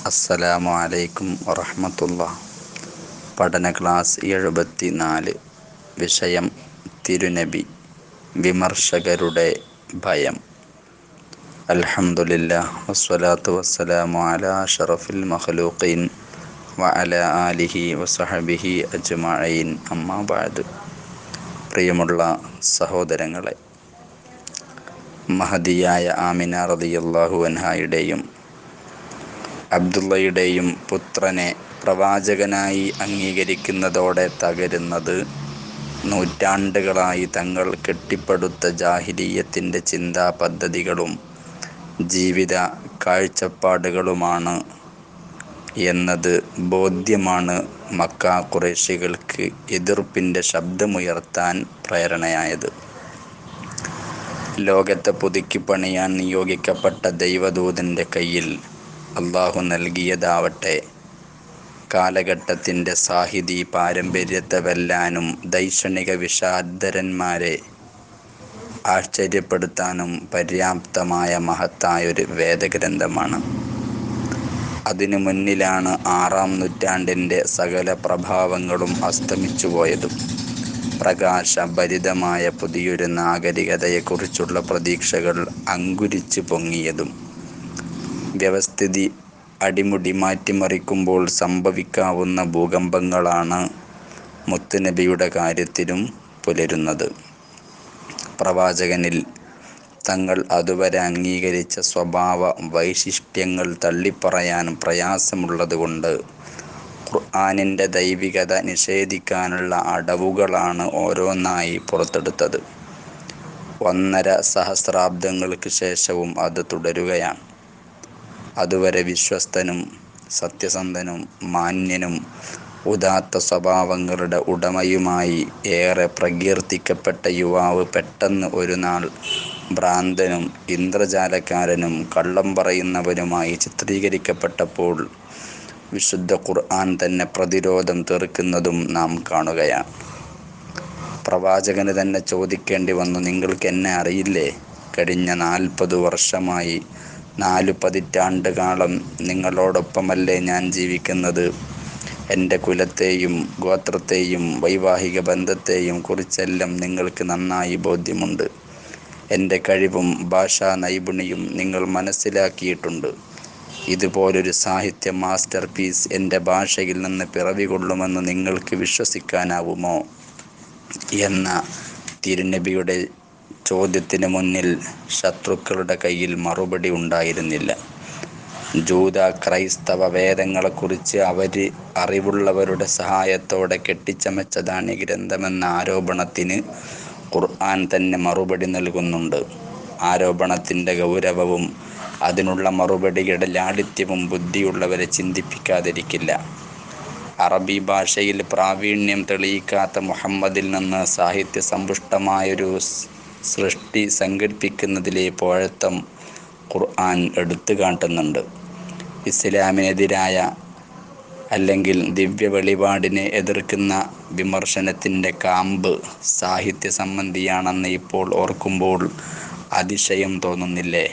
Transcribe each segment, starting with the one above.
അസ്സലാമു അലൈക്കും വറഹമത്തുള്ള പഠന ക്ലാസ് എഴുപത്തി നാല് വിഷയം തിരുനബി വിമർശകരുടെ ഭയം അൽഹംദുലില്ലാ വസ്സലാത്തു വസ്സലാമു അലാ അഷറഫിൽ മഖലൂഖീൻ വ അല ആലിഹി വസഹബിഹി അജ്മഈൻ അമ്മാ ബഅദ് പ്രിയമുള്ള സഹോദരങ്ങളെ മഹദിയായ ആമിന റളിയല്ലാഹു അൻഹായുടെയും അബ്ദുള്ളയുടെയും പുത്രനെ പ്രവാചകനായി അംഗീകരിക്കുന്നതോടെ തകരുന്നത് നൂറ്റാണ്ടുകളായി തങ്ങൾ കെട്ടിപ്പടുത്ത ജാഹിലീയത്തിൻ്റെ ചിന്താ പദ്ധതികളും ജീവിത കാഴ്ചപ്പാടുകളുമാണ് എന്നത് ബോധ്യമാണ് മക്ക കുറേശികൾക്ക് എതിർപ്പിൻ്റെ ശബ്ദമുയർത്താൻ പ്രേരണയായത് ലോകത്തെ പുതുക്കി പണിയാൻ നിയോഗിക്കപ്പെട്ട ദൈവദൂതൻ്റെ കയ്യിൽ അള്ളാഹു നൽകിയതാവട്ടെ കാലഘട്ടത്തിൻ്റെ സാഹിതി പാരമ്പര്യത്തെ വെല്ലാനും ദൈക്ഷണിക വിഷാദരന്മാരെ ആശ്ചര്യപ്പെടുത്താനും പര്യാപ്തമായ മഹത്തായൊരു വേദഗ്രന്ഥമാണ് അതിനു മുന്നിലാണ് ആറാം നൂറ്റാണ്ടിൻ്റെ സകല പ്രഭാവങ്ങളും അസ്തമിച്ചു പോയതും പ്രകാശഭരിതമായ പുതിയൊരു നാഗരികതയെക്കുറിച്ചുള്ള പ്രതീക്ഷകൾ അങ്കുരിച്ചു പൊങ്ങിയതും വ്യവസ്ഥിതി അടിമുടി മാറ്റിമറിക്കുമ്പോൾ സംഭവിക്കാവുന്ന ഭൂകമ്പങ്ങളാണ് മുത്തുനബിയുടെ കാര്യത്തിലും പുലരുന്നത് പ്രവാചകനിൽ തങ്ങൾ അതുവരെ അംഗീകരിച്ച സ്വഭാവ വൈശിഷ്ട്യങ്ങൾ തള്ളിപ്പറയാൻ പ്രയാസമുള്ളതുകൊണ്ട് ഖുർആാനിൻ്റെ ദൈവികത നിഷേധിക്കാനുള്ള അടവുകളാണ് ഓരോന്നായി പുറത്തെടുത്തത് ഒന്നര സഹസ്രാബ്ദങ്ങൾക്ക് ശേഷവും അത് തുടരുകയാണ് അതുവരെ വിശ്വസ്തനും സത്യസന്ധനും മാന്യനും ഉദാത്ത സ്വഭാവങ്ങളുടെ ഉടമയുമായി ഏറെ പ്രകീർത്തിക്കപ്പെട്ട യുവാവ് പെട്ടെന്ന് ഒരു നാൾ ഭ്രാന്തനും ഇന്ദ്രജാലക്കാരനും കള്ളം പറയുന്നവനുമായി ചിത്രീകരിക്കപ്പെട്ടപ്പോൾ വിശുദ്ധ ഖുർആൻ തന്നെ പ്രതിരോധം തീർക്കുന്നതും നാം കാണുകയാണ് പ്രവാചകന് തന്നെ ചോദിക്കേണ്ടി വന്നു നിങ്ങൾക്ക് എന്നെ അറിയില്ലേ കഴിഞ്ഞ നാൽപ്പത് വർഷമായി നാലു പതിറ്റാണ്ട് കാലം നിങ്ങളോടൊപ്പമല്ലേ ഞാൻ ജീവിക്കുന്നത് എൻ്റെ കുലത്തെയും ഗോത്രത്തെയും വൈവാഹിക ബന്ധത്തെയും കുറിച്ചെല്ലാം നിങ്ങൾക്ക് നന്നായി ബോധ്യമുണ്ട് എൻ്റെ കഴിവും ഭാഷാ നൈപുണ്യവും നിങ്ങൾ മനസ്സിലാക്കിയിട്ടുണ്ട് ഇതുപോലൊരു സാഹിത്യ മാസ്റ്റർ പീസ് എൻ്റെ ഭാഷയിൽ നിന്ന് പിറവികൊള്ളുമെന്ന് നിങ്ങൾക്ക് വിശ്വസിക്കാനാവുമോ എന്ന തിരുനബിയുടെ ചോദ്യത്തിന് മുന്നിൽ ശത്രുക്കളുടെ കയ്യിൽ മറുപടി ഉണ്ടായിരുന്നില്ല ജൂത ക്രൈസ്തവ വേദങ്ങളെക്കുറിച്ച് അവർ അറിവുള്ളവരുടെ സഹായത്തോടെ കെട്ടിച്ചമച്ചതാണ് ഈ ഗ്രന്ഥമെന്ന ആരോപണത്തിന് ഖുർആൻ തന്നെ മറുപടി നൽകുന്നുണ്ട് ആരോപണത്തിൻ്റെ ഗൗരവവും അതിനുള്ള മറുപടിയുടെ ലാളിത്യവും ബുദ്ധിയുള്ളവരെ ചിന്തിപ്പിക്കാതിരിക്കില്ല അറബി ഭാഷയിൽ പ്രാവീണ്യം തെളിയിക്കാത്ത മുഹമ്മദിൽ നിന്ന് സാഹിത്യ സമ്പുഷ്ടമായൊരു സൃഷ്ടി സങ്കല്പിക്കുന്നതിലെ പോഴത്തം ഖുർആൻ എടുത്തു കാട്ടുന്നുണ്ട് ഇസ്ലാമിനെതിരായ അല്ലെങ്കിൽ ദിവ്യ വെളിപാടിനെ എതിർക്കുന്ന വിമർശനത്തിൻ്റെ കാമ്പ് സാഹിത്യ സംബന്ധിയാണെന്ന് ഇപ്പോൾ ഓർക്കുമ്പോൾ അതിശയം തോന്നുന്നില്ലേ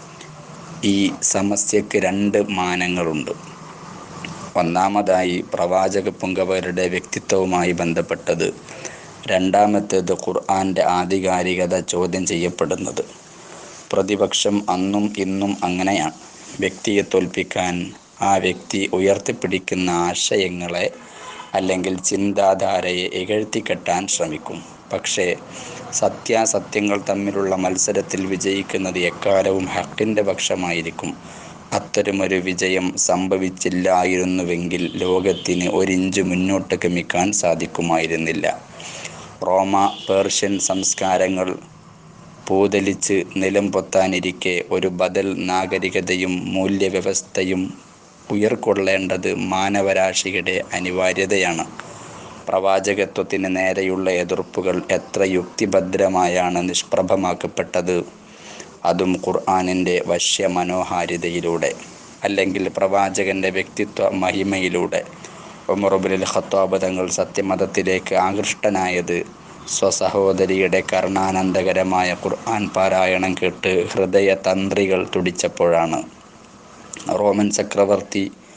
ഈ സമസ്യക്ക് രണ്ട് മാനങ്ങളുണ്ട് ഒന്നാമതായി പ്രവാചക പുങ്കവരുടെ വ്യക്തിത്വവുമായി ബന്ധപ്പെട്ടത് രണ്ടാമത്തേത് ഖുർആൻ്റെ ആധികാരികത ചോദ്യം ചെയ്യപ്പെടുന്നത് പ്രതിപക്ഷം അന്നും ഇന്നും അങ്ങനെയാണ് വ്യക്തിയെ തോൽപ്പിക്കാൻ ആ വ്യക്തി ഉയർത്തിപ്പിടിക്കുന്ന ആശയങ്ങളെ അല്ലെങ്കിൽ ചിന്താധാരയെ ഇകഴ്ത്തിക്കെട്ടാൻ ശ്രമിക്കും പക്ഷേ സത്യാസത്യങ്ങൾ തമ്മിലുള്ള മത്സരത്തിൽ വിജയിക്കുന്നത് എക്കാലവും ഹക്കിൻ്റെ പക്ഷമായിരിക്കും അത്തരമൊരു വിജയം സംഭവിച്ചില്ലായിരുന്നുവെങ്കിൽ ലോകത്തിന് ഒരിഞ്ച് മുന്നോട്ട് ഗമിക്കാൻ സാധിക്കുമായിരുന്നില്ല റോമ പേർഷ്യൻ സംസ്കാരങ്ങൾ പൂതലിച്ച് നിലം പൊത്താനിരിക്കെ ഒരു ബദൽ നാഗരികതയും മൂല്യവ്യവസ്ഥയും ഉയർക്കൊള്ളേണ്ടത് മാനവരാശിയുടെ അനിവാര്യതയാണ് പ്രവാചകത്വത്തിന് നേരെയുള്ള എതിർപ്പുകൾ എത്ര യുക്തിഭദ്രമായാണ് നിഷ്പ്രഭമാക്കപ്പെട്ടത് അതും ഖുർആാനിൻ്റെ വശ്യമനോഹാരിതയിലൂടെ അല്ലെങ്കിൽ പ്രവാചകൻ്റെ വ്യക്തിത്വ മഹിമയിലൂടെ ഉമറുബുൽ ഖത്താബ് തങ്ങൾ സത്യമതത്തിലേക്ക് ആകൃഷ്ടനായത് സ്വസഹോദരിയുടെ കർണാനന്ദകരമായ ഖുർആൻ പാരായണം കേട്ട് ഹൃദയ തന്ത്രികൾ തുടിച്ചപ്പോഴാണ് റോമൻ ചക്രവർത്തി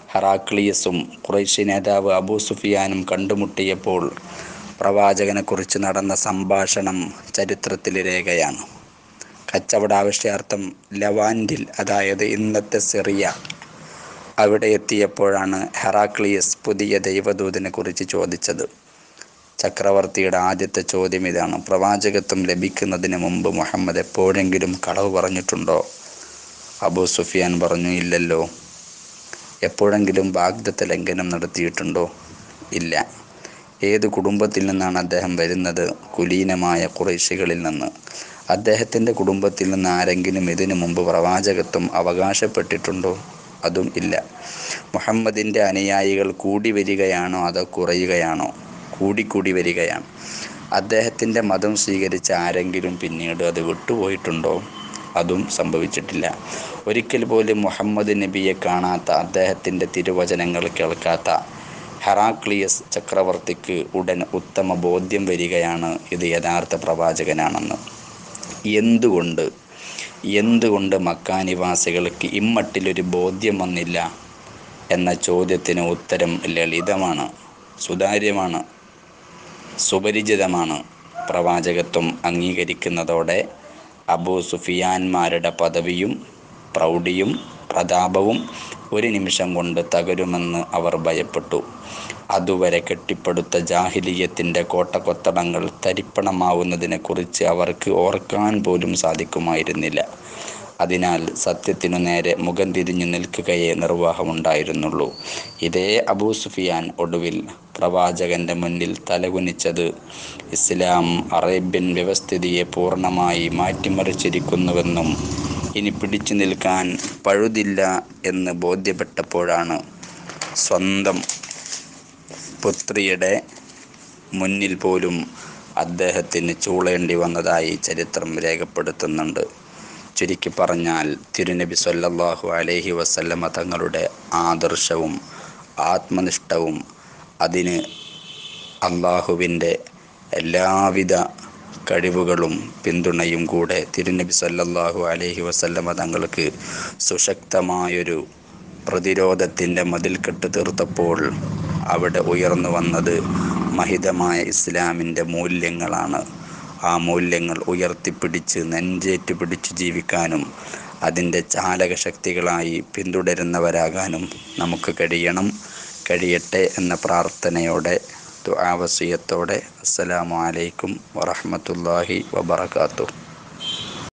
ഹെറാക്ലിയസും ഖുറൈശി നേതാവ് അബൂ സുഫിയാനും കണ്ടുമുട്ടിയപ്പോൾ പ്രവാചകനെക്കുറിച്ച് നടന്ന സംഭാഷണം ചരിത്രത്തിൽ രേഖയാണ് കച്ചവട ആവശ്യാർത്ഥം ലവാൻഡിൽ അതായത് ഇന്നത്തെ സിറിയ അവിടെ എത്തിയപ്പോഴാണ് ഹെറാക്ലിയസ് പുതിയ ദൈവദൂതനെ കുറിച്ച് ചോദിച്ചത് ചക്രവർത്തിയുടെ ആദ്യത്തെ ചോദ്യം ഇതാണ് പ്രവാചകത്വം ലഭിക്കുന്നതിന് മുമ്പ് മുഹമ്മദ് എപ്പോഴെങ്കിലും കളവ് പറഞ്ഞിട്ടുണ്ടോ അബൂ സുഫിയാൻ പറഞ്ഞു ഇല്ലല്ലോ എപ്പോഴെങ്കിലും വാഗ്ദത്ത ലംഘനം നടത്തിയിട്ടുണ്ടോ ഇല്ല ഏത് കുടുംബത്തിൽ നിന്നാണ് അദ്ദേഹം വരുന്നത് കുലീനമായ കുറേശികളിൽ നിന്ന് അദ്ദേഹത്തിൻ്റെ കുടുംബത്തിൽ നിന്ന് ആരെങ്കിലും ഇതിനു മുമ്പ് പ്രവാചകത്വം അവകാശപ്പെട്ടിട്ടുണ്ടോ അതും ഇല്ല മുഹമ്മദിൻ്റെ അനുയായികൾ കൂടി വരികയാണോ അതോ കുറയുകയാണോ കൂടിക്കൂടി വരികയാണ് അദ്ദേഹത്തിൻ്റെ മതം സ്വീകരിച്ച ആരെങ്കിലും പിന്നീട് അത് വിട്ടുപോയിട്ടുണ്ടോ അതും സംഭവിച്ചിട്ടില്ല ഒരിക്കൽ പോലും മുഹമ്മദ് നബിയെ കാണാത്ത അദ്ദേഹത്തിൻ്റെ തിരുവചനങ്ങൾ കേൾക്കാത്ത ഹെറാക്ലിയസ് ചക്രവർത്തിക്ക് ഉടൻ ഉത്തമ ബോധ്യം വരികയാണ് ഇത് യഥാർത്ഥ പ്രവാചകനാണെന്ന് എന്തുകൊണ്ട് എന്തുകൊണ്ട് മക്കാനിവാസികൾക്ക് ഇമ്മട്ടിലൊരു ബോധ്യം വന്നില്ല എന്ന ചോദ്യത്തിന് ഉത്തരം ലളിതമാണ് സുതാര്യമാണ് സുപരിചിതമാണ് പ്രവാചകത്വം അംഗീകരിക്കുന്നതോടെ അബൂ സുഫിയാന്മാരുടെ പദവിയും പ്രൗഢിയും പ്രതാപവും ഒരു നിമിഷം കൊണ്ട് തകരുമെന്ന് അവർ ഭയപ്പെട്ടു അതുവരെ കെട്ടിപ്പടുത്ത ജാഹിലിയത്തിൻ്റെ കോട്ടക്കൊത്തടങ്ങൾ തരിപ്പണമാവുന്നതിനെക്കുറിച്ച് അവർക്ക് ഓർക്കാൻ പോലും സാധിക്കുമായിരുന്നില്ല അതിനാൽ സത്യത്തിനു നേരെ മുഖം തിരിഞ്ഞു നിൽക്കുകയേ നിർവാഹമുണ്ടായിരുന്നുള്ളൂ ഇതേ അബൂ സുഫിയാൻ ഒടുവിൽ പ്രവാചകന്റെ മുന്നിൽ തലകുനിച്ചത് ഇസ്ലാം അറേബ്യൻ വ്യവസ്ഥിതിയെ പൂർണ്ണമായി മാറ്റിമറിച്ചിരിക്കുന്നുവെന്നും ഇനി പിടിച്ചു നിൽക്കാൻ പഴുതില്ല എന്ന് ബോധ്യപ്പെട്ടപ്പോഴാണ് സ്വന്തം പുത്രിയുടെ മുന്നിൽ പോലും അദ്ദേഹത്തിന് ചൂളേണ്ടി വന്നതായി ചരിത്രം രേഖപ്പെടുത്തുന്നുണ്ട് ചുരുക്കി പറഞ്ഞാൽ തിരുനബി സല്ലല്ലാഹു അലൈഹി വസല്ലമ തങ്ങളുടെ ആദർശവും ആത്മനിഷ്ഠവും അതിന് അള്ളാഹുവിൻ്റെ എല്ലാവിധ കഴിവുകളും പിന്തുണയും കൂടെ തിരുനബി സല്ലല്ലാഹു അലൈഹി വസല്ലമ തങ്ങൾക്ക് സുശക്തമായൊരു പ്രതിരോധത്തിൻ്റെ മതിൽക്കെട്ട് തീർത്തപ്പോൾ അവിടെ ഉയർന്നു വന്നത് മഹിതമായ ഇസ്ലാമിൻ്റെ മൂല്യങ്ങളാണ് ആ മൂല്യങ്ങൾ ഉയർത്തിപ്പിടിച്ച് നെഞ്ചേറ്റ് പിടിച്ച് ജീവിക്കാനും അതിൻ്റെ ചാലകശക്തികളായി പിന്തുടരുന്നവരാകാനും നമുക്ക് കഴിയണം കഴിയട്ടെ എന്ന പ്രാർത്ഥനയോടെ ദുആവസിയത്തോടെ അസ്സലാമു അലൈക്കും വറഹ്മത്തുള്ളാഹി വബറകാതുഹു